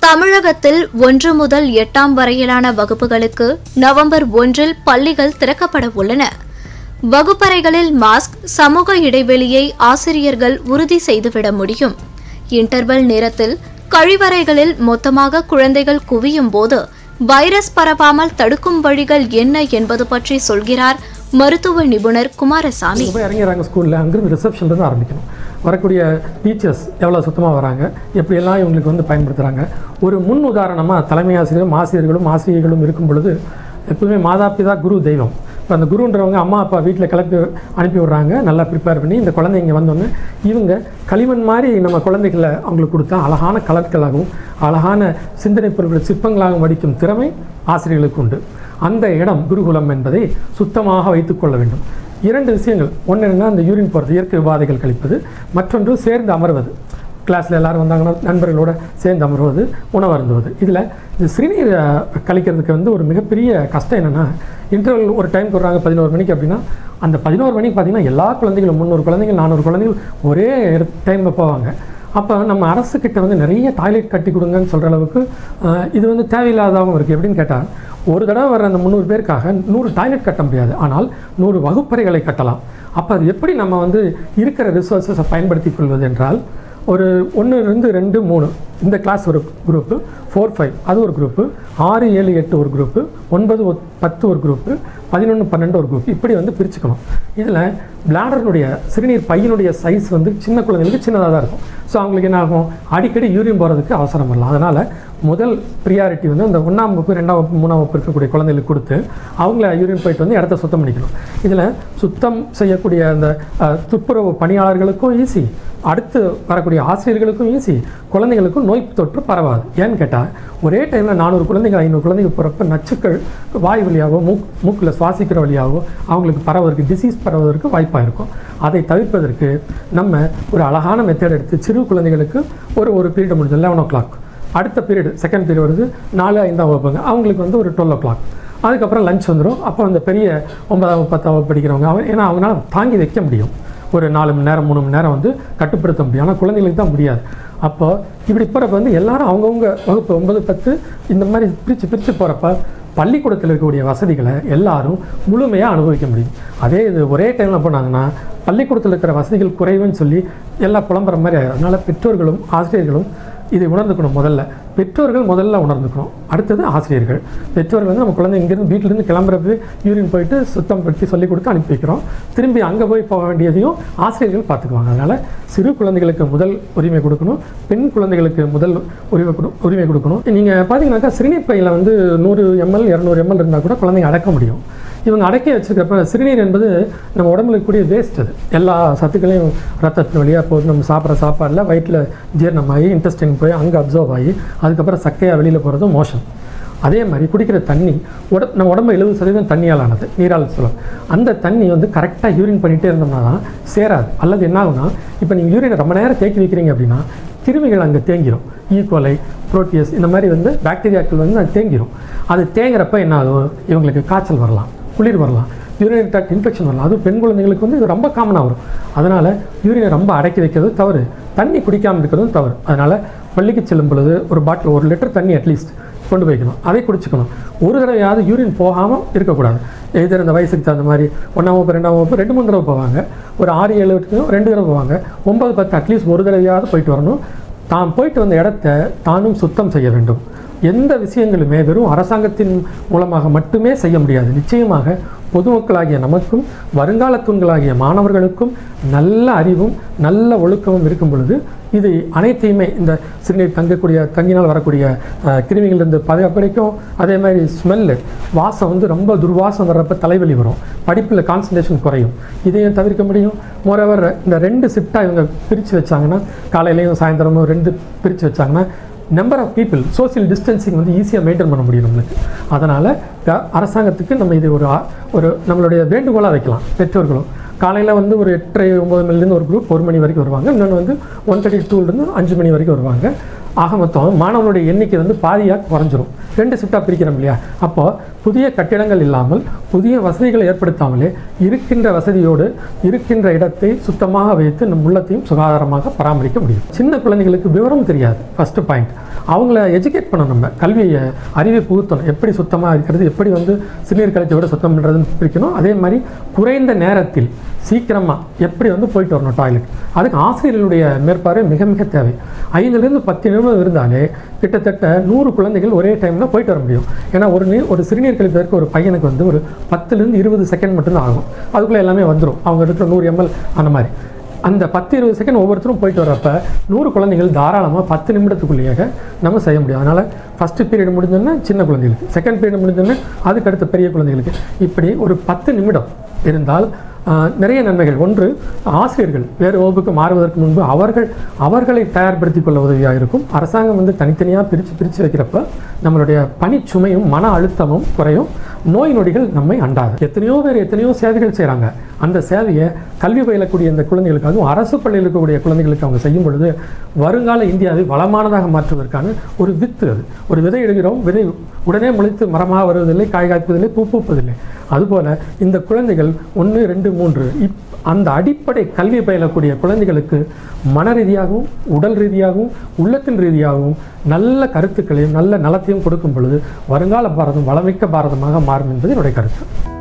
தமிழகத்தில் ஒன்று முதல் எட்டாம் வரையிலான வகுப்புகளுக்கு நவம்பர் ஒன்றில் பள்ளிகள் திறக்கப்பட உள்ளன வகுப்பறைகளில் மாஸ்க் சமூக இடைவெளியை ஆசிரியர்கள் உறுதி செய்துவிட முடியும் இன்டர்வல் நேரத்தில் கழிவறைகளில் மொத்தமாக குழந்தைகள் குவியும் போது வைரஸ் பரவாமல் தடுக்கும் வழிகள் என்ன என்பது பற்றி சொல்கிறார் மருத்துவ நிபுணர் குமாரசாமி இங்கே போய் இறங்கிறாங்க ஸ்கூலில் அங்கேருந்து ரிசப்ஷன்லேருந்து ஆரம்பிக்கணும் வரக்கூடிய டீச்சர்ஸ் எவ்வளோ சுத்தமாக வராங்க எப்படியெல்லாம் இவங்களுக்கு வந்து பயன்படுத்துகிறாங்க ஒரு முன் உதாரணமாக தலைமை ஆசிரியரும் ஆசிரியர்களும் ஆசிரியர்களும் இருக்கும் பொழுது எப்பவுமே மாதாபிதா குரு தெய்வம் இப்போ அந்த குருன்றவங்க அம்மா அப்பா வீட்டில் கிளப்பி அனுப்பி விடுறாங்க நல்லா ப்ரிப்பேர் பண்ணி இந்த குழந்தைங்க வந்தோடனே இவங்க களிமண் மாதிரி நம்ம குழந்தைகளை அவங்களுக்கு கொடுத்தா அழகான கலர்களாகவும் அழகான சிந்தனை பொருட்கள் சிற்பங்களாகவும் வடிக்கும் திறமை ஆசிரியர்களுக்கு உண்டு அந்த இடம் குருகுலம் என்பதை சுத்தமாக வைத்துக்கொள்ள வேண்டும் இரண்டு விஷயங்கள் ஒன்று என்னன்னா அந்த யூரின் போகிறது இயற்கை உபாதைகள் கழிப்பது மற்றொன்று சேர்ந்து அமர்வது கிளாஸில் எல்லாரும் வந்தாங்கன்னா நண்பர்களோட சேர்ந்து அமர்வது உணவு அருந்துவது இதில் இந்த சிறுநீர் அஹ், கழிக்கிறதுக்கு வந்து ஒரு மிகப்பெரிய கஷ்டம் என்னென்னா இன்டர்வல் ஒரு டைம் கொடுறாங்க பதினோரு மணிக்கு அப்படின்னா அந்த பதினோரு மணிக்கு பார்த்தீங்கன்னா எல்லா குழந்தைகளும் முந்நூறு குழந்தைகள் நானூறு குழந்தைகள் ஒரே டைமில் போவாங்க அப்போ நம்ம அரசுக்கிட்ட வந்து நிறைய டாய்லெட் கட்டி கொடுங்கன்னு சொல்கிற அளவுக்கு அஹ், இது வந்து தேவையில்லாததாகவும் இருக்குது எப்படின்னு கேட்டால் ஒரு தடவை வர அந்த முந்நூறு பேருக்காக நூறு டாய்லெட் கட்ட முடியாது ஆனால் நூறு வகுப்பறைகளை கட்டலாம் அப்போ அது எப்படி நம்ம வந்து இருக்கிற ரிசோர்ஸஸை பயன்படுத்திக் கொள்வது என்றால் ஒரு ஒன்று ரெண்டு ரெண்டு மூணு இந்த கிளாஸ் ஒரு குரூப்பு ஃபோர் ஃபைவ் அது ஒரு குரூப்பு ஆறு ஏழு எட்டு ஒரு குரூப்பு ஒன்பது ஒ- பத்து ஒரு குரூப்பு பதினொன்று பன்னெண்டு ஒரு குரூப் இப்படி வந்து பிரிச்சுக்கணும் இதில் பிளாடர்னுடைய சிறுநீர் பையனுடைய சைஸ் வந்து சின்ன குழந்தைங்களுக்கு சின்னதாக தான் இருக்கும் ஸோ அவங்களுக்கு என்ன ஆகும் அடிக்கடி யூரின் போகிறதுக்கு அவசரம் வரலாம் அதனால் முதல் ப்ரியாரிட்டி வந்து அந்த ஒன்றாம் வகுப்பு ரெண்டாம் வகுப்பு மூணாம் வகுப்பு இருக்கக்கூடிய குழந்தைகளுக்கு கொடுத்து அவங்கள யூரின் போயிட்டு வந்து இடத்த சுத்தம் பண்ணிக்கணும் இதில் சுத்தம் செய்யக்கூடிய அந்த அஹ், துப்புரவு பணியாளர்களுக்கும் ஈஸி அடுத்து வரக்கூடிய ஆசிரியர்களுக்கும் ஈஸி குழந்தைகளுக்கும் நோய் தொற்று பரவாது ஏன்னு கேட்டால் ஒரே டைமில் நானூறு குழந்தைகள் ஐநூறு குழந்தைகள் போகிறப்ப நச்சுக்கள் வாய் வழியாகவோ மூக் மூக்கில் சுவாசிக்கிற வழியாகவோ அவங்களுக்கு பரவதற்கு டிசீஸ் பரவதற்கு வாய்ப்பாக இருக்கும் அதை தவிர்ப்பதற்கு நம்ம ஒரு அழகான மெத்தட் எடுத்து சிறு குழந்தைகளுக்கு ஒரு ஒரு பீரியட் முடிஞ்சு லெவன் ஓ கிளாக் அடுத்த பீரியட் செகண்ட் பீரியட் வருது நாலு ஐந்தாம் வகுப்புங்க அவங்களுக்கு வந்து ஒரு டுவெல் ஓ கிளாக் அதுக்கப்புறம் லஞ்ச் வந்துடும் அப்போ அந்த பெரிய ஒன்பதாம் வகுப்பு, பத்தாம் வகுப்பு படிக்கிறவங்க அவங்க ஏன்னா அவங்களால தாங்கி வைக்க முடியும் ஒரு நாலு மணி நேரம் மூணு மணி நேரம் வந்து கட்டுப்படுத்த முடியும் ஆனால் குழந்தைங்களுக்கு தான் முடியாது அப்போ இப்படி போகிறப்ப வந்து எல்லாரும் அவங்கவுங்க வகுப்பு ஒன்பது பத்து இந்த மாதிரி பிரித்து பிரித்து போகிறப்ப பள்ளிக்கூடத்தில் இருக்கக்கூடிய வசதிகளை எல்லாரும் முழுமையாக அனுபவிக்க முடியும் அதே இது ஒரே டைமில் போனாங்கன்னா பள்ளிக்கூடத்தில் இருக்கிற வசதிகள் குறைவுன்னு சொல்லி எல்லாம் புலம்புற மாதிரி ஆயிடும் அதனால் பெற்றோர்களும் ஆசிரியர்களும் இதை உணர்ந்துக்கணும் முதல்ல பெற்றோர்கள் முதல்ல உணர்ந்துக்கணும் அடுத்தது ஆசிரியர்கள் பெற்றோர்கள் வந்து நம்ம குழந்தை இங்கேருந்து வீட்டிலேருந்து கிளம்புறப்ப யூரின் போயிட்டு சுத்தம் படுத்தி சொல்லி கொடுத்து அனுப்பி வைக்கிறோம் திரும்பி அங்கே போய் போக வேண்டியதையும் ஆசிரியர்கள் பார்த்துக்குவாங்க அதனால் சிறு குழந்தைகளுக்கு முதல் உரிமை கொடுக்கணும் பெண் குழந்தைகளுக்கு முதல் உரிமை கொடு உரிமை கொடுக்கணும் நீங்கள் பார்த்தீங்கன்னாக்கா சிறுநீர் பையில் வந்து நூறு எம்எல் இரநூறு எம்எல் இருந்தால் கூட குழந்தைங்க அடக்க முடியும் இவங்க அடக்கி வச்சிருக்கிறப்ப சிறுநீர் என்பது நம்ம உடம்புல கூடிய வேஸ்ட் அது எல்லா சத்துக்களையும் ரத்தத்தின் வழியாக போகுது நம்ம சாப்பிட்ற சாப்பாடில் வயிற்றில் ஜீரணமாகி இன்டெஸ்டைன் போய் அங்கே அப்சர்வ் ஆகி அதுக்கப்புறம் சக்கையாக வெளியில் போகிறது மோஷன் அதே மாதிரி குடிக்கிற தண்ணி உட நம்ம உடம்பு எழுபது சதவீதம் தண்ணியால் ஆனது நீரால் சொல்லும் அந்த தண்ணி வந்து கரெக்டாக யூரின் பண்ணிகிட்டே இருந்தோம்னா தான் சேராது அல்லது என்ன ஆகும்னா இப்போ நீங்கள் யூரினை ரொம்ப நேரம் தேக்கி வைக்கிறீங்க அப்படின்னா கிருமிகள் அங்கே தேங்கிரும் ஈக்குவலை புரோட்டியஸ் இந்த மாதிரி வந்து பாக்டீரியாக்கள் வந்து அது தேங்கிரும் அது தேங்குறப்ப என்ன ஆகும் இவங்களுக்கு காய்ச்சல் வரலாம் குளிர் வரலாம் யூரினரி ட்ராக்ட் இன்ஃபெக்ஷன் வரலாம் அதுவும் பெண் குழந்தைங்களுக்கு வந்து இது ரொம்ப காமனாக வரும் அதனால் யூரினை ரொம்ப அடக்கி வைக்கிறது தவறு தண்ணி குடிக்காமல் இருக்கிறதும் தவறு அதனால் பள்ளிக்கு செல்லும் பொழுது ஒரு பாட்டில் ஒரு லிட்டர் தண்ணி அட்லீஸ்ட் கொண்டு போய்க்கணும் அதை குடிச்சுக்கணும் ஒரு தடவையாவது யூரின் போகாமல் இருக்கக்கூடாது எதிர் இந்த வயசுக்கு தகுந்த மாதிரி ஒன்றாம் வகுப்பு ரெண்டாம் வகுப்பு ரெண்டு மூணு தடவை போவாங்க ஒரு ஆறு ஏழு எட்டுக்கும் ரெண்டு தடவை போவாங்க ஒன்பது பத்து அட்லீஸ்ட் ஒரு தடவையாவது போயிட்டு வரணும் தான் போயிட்டு வந்த இடத்த தானும் சுத்தம் செய்ய வேண்டும் எந்த விஷயங்களுமே வெறும் அரசாங்கத்தின் மூலமாக மட்டுமே செய்ய முடியாது நிச்சயமாக பொதுமக்களாகிய நமக்கும் வருங்கால தூண்களாகிய மாணவர்களுக்கும் நல்ல அறிவும் நல்ல ஒழுக்கமும் இருக்கும் பொழுது இது அனைத்தையுமே இந்த சிறுநீர் தங்கக்கூடிய தங்கினால் வரக்கூடிய அஹ், கிருமிகளிலிருந்து பாதுகாப்படைக்கும் அதே மாதிரி ஸ்மெல்லு வாசம் வந்து ரொம்ப துர்வாசம் வர்றப்ப தலைவலி வரும் படிப்பில் கான்சன்ட்ரேஷன் குறையும் இதையும் தவிர்க்க முடியும் மோரோவர் இந்த ரெண்டு ஷிஃப்டாக இவங்க பிரித்து வச்சாங்கன்னா காலையிலையும் சாயந்தரமும் ரெண்டு பிரித்து வச்சாங்கன்னா number of people social distancing வந்து ஈஸியாக மெயின்டைன் பண்ண முடியும் நம்மளுக்கு அதனால் அரசாங்கத்துக்கு நம்ம இது ஒரு ஆ- ஒரு நம்மளுடைய வேண்டுகோளாக வைக்கலாம் பெற்றோர்களும் காலையில் வந்து ஒரு எட்டரை ஒம்பது மணிலேருந்து ஒரு குரூப் ஒரு மணி வரைக்கும் வருவாங்க இன்னொன்று வந்து ஒன் தேர்ட்டி டூலேருந்து அஞ்சு மணி வரைக்கும் வருவாங்க ஆக மொத்தம் மாணவனுடைய எண்ணிக்கை வந்து பாதியாக குறைஞ்சிரும் ரெண்டு ஷிஃப்டாக பிரிக்கிறோம் இல்லையா அப்போ புதிய கட்டிடங்கள் இல்லாமல் புதிய வசதிகளை ஏற்படுத்தாமலே இருக்கின்ற வசதியோடு இருக்கின்ற இடத்தை சுத்தமாக வைத்து நம் உள்ளத்தையும் சுகாதாரமாக பராமரிக்க முடியும் சின்ன குழந்தைகளுக்கு விவரம் தெரியாது ஃபஸ்ட்டு பாயிண்ட் அவங்கள எஜுகேட் பண்ணணும் நம்ம கல்வியை அறிவை புகுத்தணும் எப்படி சுத்தமாக இருக்கிறது எப்படி வந்து சிறுநீர் கழிச்சோட சுத்தம் பண்ணுறதுன்னு பிரிக்கணும் அதே மாதிரி குறைந்த நேரத்தில் சீக்கிரமாக எப்படி வந்து போயிட்டு வரணும் டாய்லெட் அதுக்கு ஆசிரியர்களுடைய மேற்பார்வை மிக மிக தேவை ஐந்துலேருந்து பத்து நிமிடம் இருந்தாலே கிட்டத்தட்ட நூறு குழந்தைகள் ஒரே டைமில் போயிட்டு வர முடியும் ஏன்னா ஒரு நீர் ஒரு சிறுநீர் கழிப்பதற்கு ஒரு பையனுக்கு வந்து ஒரு பத்துலேருந்து இருபது செகண்ட் மட்டும்தான் ஆகும் அதுக்குள்ளே எல்லாமே வந்துடும் அவங்க இருக்கிற நூறு எம்எல் அந்த மாதிரி அந்த பத்து இருபது செகண்ட் ஒவ்வொருத்தரும் போயிட்டு வரப்ப நூறு குழந்தைகள் தாராளமாக பத்து நிமிடத்துக்குள்ளேயே நம்ம செய்ய முடியும் அதனால் ஃபஸ்ட்டு பீரியட் முடிஞ்சோன்னா சின்ன குழந்தைகளுக்கு செகண்ட் பீரியட் முடிஞ்சோன்னா அதுக்கு அடுத்த பெரிய குழந்தைகளுக்கு இப்படி ஒரு பத்து நிமிடம் இருந்தால் ஆஹ், நிறைய நன்மைகள் ஒன்று ஆசிரியர்கள் வேறு வகுப்புக்கு மாறுவதற்கு முன்பு அவர்கள் அவர்களை தயார்படுத்திக் கொள்ள உதவியாக இருக்கும் அரசாங்கம் வந்து தனித்தனியாக பிரித்து பிரித்து வைக்கிறப்ப நம்மளுடைய பணிச்சுமையும் மன அழுத்தமும் குறையும் நோய் நொடிகள் நம்மை அண்டாது எத்தனையோ பேர் எத்தனையோ சேவைகள் செய்கிறாங்க அந்த சேவையை கல்வி பயிலக்கூடிய இந்த குழந்தைகளுக்காகவும் அரசு பள்ளியில் இருக்கக்கூடிய குழந்தைகளுக்கு அவங்க செய்யும் பொழுது வருங்கால இந்தியாவை வளமானதாக மாற்றுவதற்கான ஒரு வித்து அது ஒரு விதை இடுகிறோம் விதை உடனே முளைத்து மரமாக வருவதில்லை காய் காய்ப்பதில்லை பூ பூப்பதில்லை அதுபோல் இந்த குழந்தைகள் ஒன்று ரெண்டு மூன்று இப் அந்த அடிப்படை கல்வி பயிலக்கூடிய குழந்தைகளுக்கு மன ரீதியாகவும் உடல் ரீதியாகவும் உள்ளத்தின் ரீதியாகவும் நல்ல கருத்துக்களையும் நல்ல நலத்தையும் கொடுக்கும் பொழுது வருங்கால பாரதம் வளமிக்க பாரதமாக மாறும் என்பது என்னுடைய கருத்து